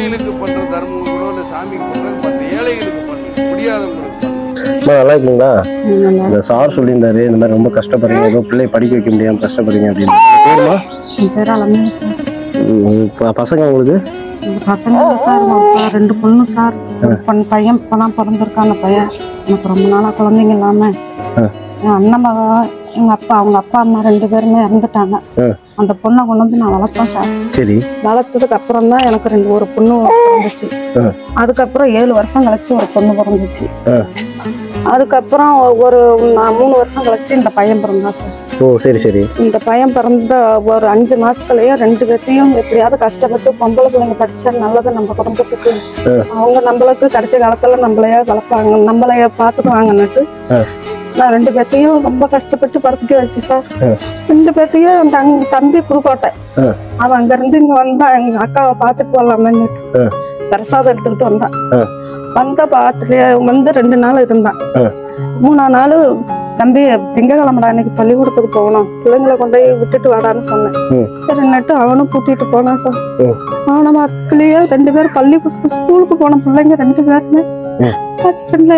கோயிலுக்கு பண்ற தர்மங்களோ இல்ல சாமிக்கு பண்றது மற்ற ஏழைகளுக்கு பண்ணு முடியாதவங்களுக்கு பண்ணு அம்மா நல்லா இருக்கீங்களா இந்த சார் சொல்லியிருந்தாரு இந்த மாதிரி ரொம்ப கஷ்டப்படுறீங்க ஏதோ பிள்ளை படிக்க வைக்க முடியாம கஷ்டப்படுறீங்க அப்படின்னு பேருமா என் பேர் அலமே சார் ம், ப- பசங்க உங்களுக்கு பசங்க இல்ல சார் அப்பா ரெண்டு பொண்ணு சார் ஒரு பொண்ணு பையன் இப்பதான் பிறந்திருக்கான் அந்த பையன் எனக்கு ரொம்ப நாளா குழந்தைங்க இல்லாம ஆ. என் அண்ணன் மக எங்க அப்பா அவங்க அப்பா அம்மா ரெண்டு பேருமே இறந்துட்டாங்க ஆ. அந்த பொண்ணை கொண்டு வந்து நான் வளர்த்தேன் சார் சரி வளர்த்ததுக்கு அப்புறம் தான் எனக்கு ரெண்டு ஒரு பொண்ணு பிறந்துச்சு ஆ. அதுக்கப்புறம் ஏழு வருஷம் கழிச்சு ஒரு பொண்ணு பிறந்துச்சு ஆ. அதுக்கப்புறம் ஒரு நான் மூணு வருஷம் கழிச்சு இந்த பையன் பிறந்தான் சார் ஓ சரி சரி இந்த பையன் பிறந்த ஒரு அஞ்சு மாசத்துலயே ரெண்டு பேர்த்தையும் எப்படியாவது கஷ்டப்பட்டு பொம்பளை பிள்ளைங்க படிச்சா நல்லது நம்ம குடும்பத்துக்கு ஆ. அவங்க நம்மளுக்கு கடைசி காலத்துல நம்மளைய வளர்ப்பாங்க நம்மளைய பாத்துக்குவாங்கன்னுட்டு ஆ. நான் ரெண்டு பேர்த்தையும் ரொம்ப கஷ்டப்பட்டு படுத்துக்க வச்சு சார் ஆ. ரெண்டு பேர்த்தையும் என் தங்க தம்பி புதுக்கோட்டை ஆ. அவன் அங்க இருந்து இங்க வந்தா எங்க அக்காவை பாத்துட்டு வரலாமேன்னு ஆ. பிரசாதம் எடுத்துக்கிட்டு வந்தான் ஆ. வந்த பாத்துட்டு வந்து ரெண்டு நாள் இருந்தான் ஆ. மூணாம் நாள் தம்பி திங்கக்கிழமைடா இன்னைக்கு பள்ளிக்கூடத்துக்கு போகணும் பிள்ளைங்களை கொண்டு போய் விட்டுட்டு வாடான்னு சொன்னேன் ம். சரின்னுட்டு அவனும் கூட்டிட்டு போனான் சார் ம். அவன மக்களையே ரெண்டு பேரும் பள்ளிக்கூடத்துக்கு ஸ்கூலுக்கு போன பிள்ளைங்க ரெண்டு பேருமே ம். ஆக்சிடென்ட்ல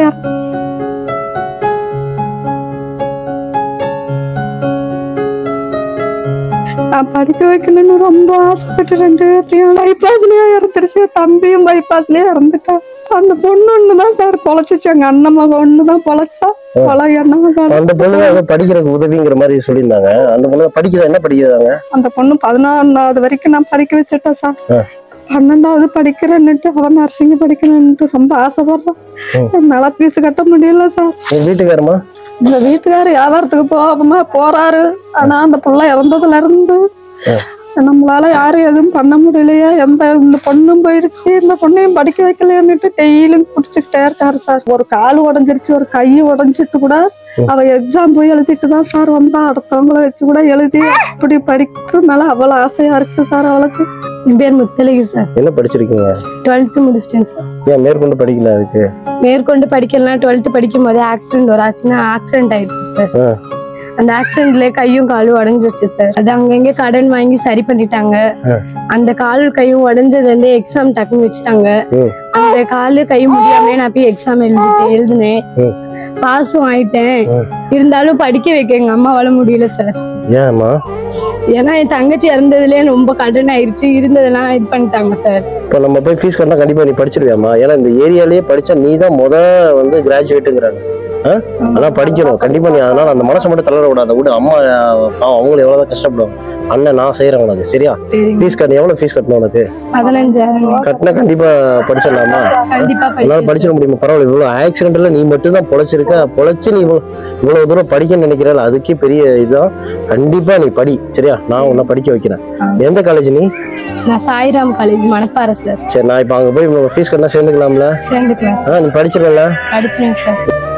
நான் படிக்க வைக்கணும்னு ரொம்ப ஆசைப்பட்டு ரெண்டு பேர்த்தையும் பைபாஸ்லயே இறந்துருச்சு தம்பியும் பைபாஸ்லயே இறந்துட்டான் அந்த பொண்ணு ஒண்ணுதான் சார் பொழைச்சிச்சு எங்க அண்ணன் மகன் ஒண்ணுதான் பொழைச்சா பழைய அண்ணன் மகன் அந்த பொண்ணு ஏதோ படிக்கிறதுக்கு உதவிங்கிற மாதிரி சொல்லியிருந்தாங்க அந்த பொண்ணு படிக்குதா என்ன படிக்குதாங்க அந்த பொண்ணு பதினாறாவது வரைக்கும் நான் படிக்க வச்சுட்டேன் சார் ஆ. பன்னெண்டாவது படிக்கிறேன்னுட்டு அவன் நர்சிங் படிக்கணும்னுட்டு ரொம்ப ஆசைப்படுறான் என்னால ஃபீஸ் கட்ட முடியல சார் உங்க வீட்டுக்காரமா இந்த வீட்டுக்காரர் வியாபாரத்துக்கு போகாம போறாரு ஆனா அந்த புள்ள இறந்ததுல இருந்து ஆ. நம்மளால யாரும் எதுவும் பண்ண முடியலையே எந்த இந்த பொண்ணும் போயிடுச்சு இந்த பொண்ணையும் படிக்க வைக்கலையன்னுட்டு டெய்லியும் குடிச்சுக்கிட்டே இருக்காரு சார் ஒரு கால் உடஞ்சிருச்சு ஒரு கை உடஞ்சிட்டு கூட அவ எக்ஸாம் போய் எழுதிட்டு தான் சார் வந்தா அடுத்தவங்கள வச்சு கூட எழுதி அப்படி படிக்க மேல அவ்வளவு ஆசையா இருக்கு சார் அவளுக்கு என் பேர் முத்தலகி சார் என்ன படிச்சிருக்கீங்க டுவெல்த்து முடிச்சிட்டேன் சார் ஏன் மேற்கொண்டு படிக்கல அதுக்கு மேற்கொண்டு படிக்கலாம் டுவெல்த்து படிக்கும் போதே ஆக்சிடென்ட் ஒரு ஆச்சுன்னா ஆக்சிடென்ட் ஆயிடுச்சு சார் ஆ. அந்த ஆக்சிடென்ட்ல கையும் காலும் உடஞ்சிருச்சு சார் அது அங்கங்க கடன் வாங்கி சரி பண்ணிட்டாங்க ஆ. அந்த கால் கையும் உடஞ்சதுல இருந்து எக்ஸாம் டக்குன்னு வச்சுட்டாங்க ம். அந்த காலு கையும் முடியாமலே நான் போய் எக்ஸாம் எழுதிட்டேன் எழுதினேன் ம். பாஸும் ஆயிட்டேன் ம். இருந்தாலும் படிக்க வைக்க எங்க அம்மாவால முடியல சார் ஏன்மா ஏன்னா என் தங்கச்சி இறந்ததுலயே ரொம்ப கடன் ஆயிடுச்சு இருந்ததெல்லாம் இது பண்ணிட்டாங்க சார் இப்போ நம்ம போய் ஃபீஸ் கட்டினா கண்டிப்பா நீ படிச்சிருவியாம்மா ஏன்னா இந்த ஏரியாலயே படிச்சா நீ தான் முத வந்து கிராஜுவேட்டுங்கிறாங்க அதான் படிக்கணும் கண்டிப்பா நீ அதனால அந்த மனசை மட்டும் தளர விடாத விடு அம்மா அஹ், பாவம் அவங்களும் எவ்வளவுதான் கஷ்டப்படுவாங்க அண்ணன் நான் செய்யறேன் உனக்கு சரியா சரிங்க ஃபீஸ் கட்டணும் எவ்வளவு ஃபீஸ் கட்டணும் உனக்கு பதினஞ்சாயிரம் கட்டினா கண்டிப்பா படிச்சிடலாமா கண்டிப்பா உன்னால படிக்கிறேன். படிச்சிட முடியுமா பரவாயில்ல இவ்வளவு ஆக்சிடென்ட்ல நீ மட்டும் தான் பொழைச்சிருக்க பொழைச்சு நீ இவ்வளவு இவ்வளவு தூரம் படிக்கணும்னு நினைக்கிறல அதுக்கே பெரிய இதுதான் கண்டிப்பா நீ படி சரியா நான் உன்னை படிக்க வைக்கிறேன் எந்த காலேஜ் நீ நான் சாய்ராம் காலேஜ் மணப்பாறை சார் சரி நான் இப்போ அங்க போய் ஃபீஸ் கட்டினா சேர்ந்துக்கலாம்ல சேர்ந்துக்கலாம் சார் ஆ நீ படிச்சிடல படிச்சிருவேன் சார்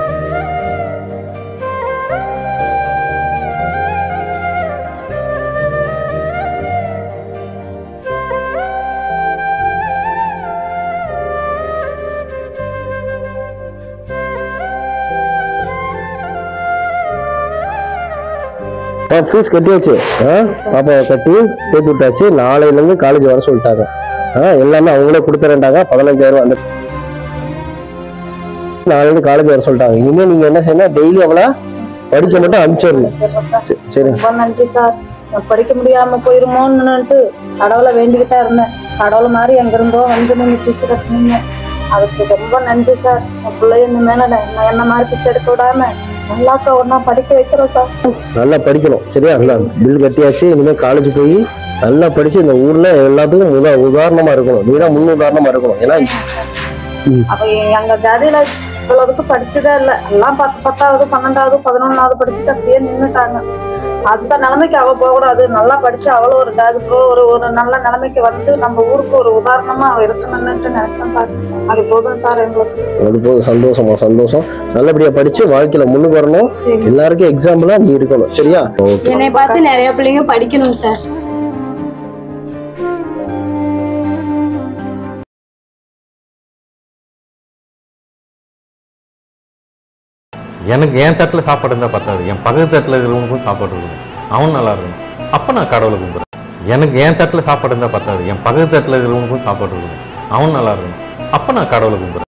ஃபீஸ் கட்டியாச்சு ஆ பாப்பா கட்டி சேர்த்து விட்டாச்சு நாளையில இருந்து காலேஜ் வர சொல்லிட்டாங்க ஆ எல்லாமே அவங்களே கொடுத்துறேன்டாங்க பதினஞ்சாயிரம் ரூபாய் அந்த நாளைல இருந்து காலேஜ் வர சொல்லிட்டாங்க இனிமே நீங்க என்ன செய்யணும் டெய்லி அவளை படிக்க மட்டும் அனுப்பிச்சிடணும் சரி, சரி ரொம்ப நன்றி சார் நான் படிக்க முடியாம போயிருமோன்னுட்டு கடவுளை வேண்டிக்கிட்டா இருந்தேன் கடவுள் மாதிரி எங்கிருந்தோ வந்து நீங்க பிசு கட்டினீங்க அதுக்கு ரொம்ப நன்றி சார் என் பிள்ளைய இந்த மேல நான் என்ன மாதிரி பிச்சை எடுக்க விடாம நல்லாக்க ஒன்னா படிக்க வைக்கிறோம் சார் நல்லா படிக்கணும் சரியா நல்லா பில் கட்டியாச்சு இனிமே காலேஜ் போய் நல்லா படிச்சு இந்த ஊர்ல எல்லாத்துக்கும் முத உதாரணமா இருக்கணும் நீ தான் முன் உதாரணமா இருக்கணும் ஏன்னா அப்ப எங்க ஜாதியில இவ்வளவுக்கு படிச்சதே இல்ல எல்லாம் பத்து பத்தாவது பன்னெண்டாவது பதினொன்னாவது படிச்சுட்டு அப்படியே நின்னுட்டாங்க அந்த நிலைமைக்கு அவ போகக்கூடாது நல்லா படிச்சு அவளும் ஒரு ஜாதி ஒரு ஒரு நல்ல நிலைமைக்கு வந்து நம்ம ஊருக்கு ஒரு உதாரணமா அவ இருக்கணும்னுட்டு நினைச்சேன் சார் அது போதும் சார் எங்களுக்கு அது போதும் சந்தோஷமா சந்தோஷம் நல்லபடியா படிச்சு வாழ்க்கையில முன்னுக்கு வரணும் எல்லாருக்கும் எக்ஸாம்பிளா நீ இருக்கணும் சரியா ஓகே என்னை பார்த்து நிறைய பிள்ளைங்க படிக்கணும் சார் எனக்கு என் தட்டில் சாப்பாடு இருந்தால் பத்தாது என் பக்கத்து தட்டில் இருக்கிறவங்களுக்கும் சாப்பாடு இருக்கணும் அவன் நல்லா இருக்கணும் அப்போ நான் கடவுளை கும்பிட்றேன் எனக்கு என் தட்டில் சாப்பாடு இருந்தால் பத்தாது என் பக்கத்து தட்டில் இருக்கிறவங்களுக்கும் சாப்பாடு இருக்கணும் அவன் நல்லா இருக்கணும் அப்ப நான் கடவுளை கும்பிடுறேன்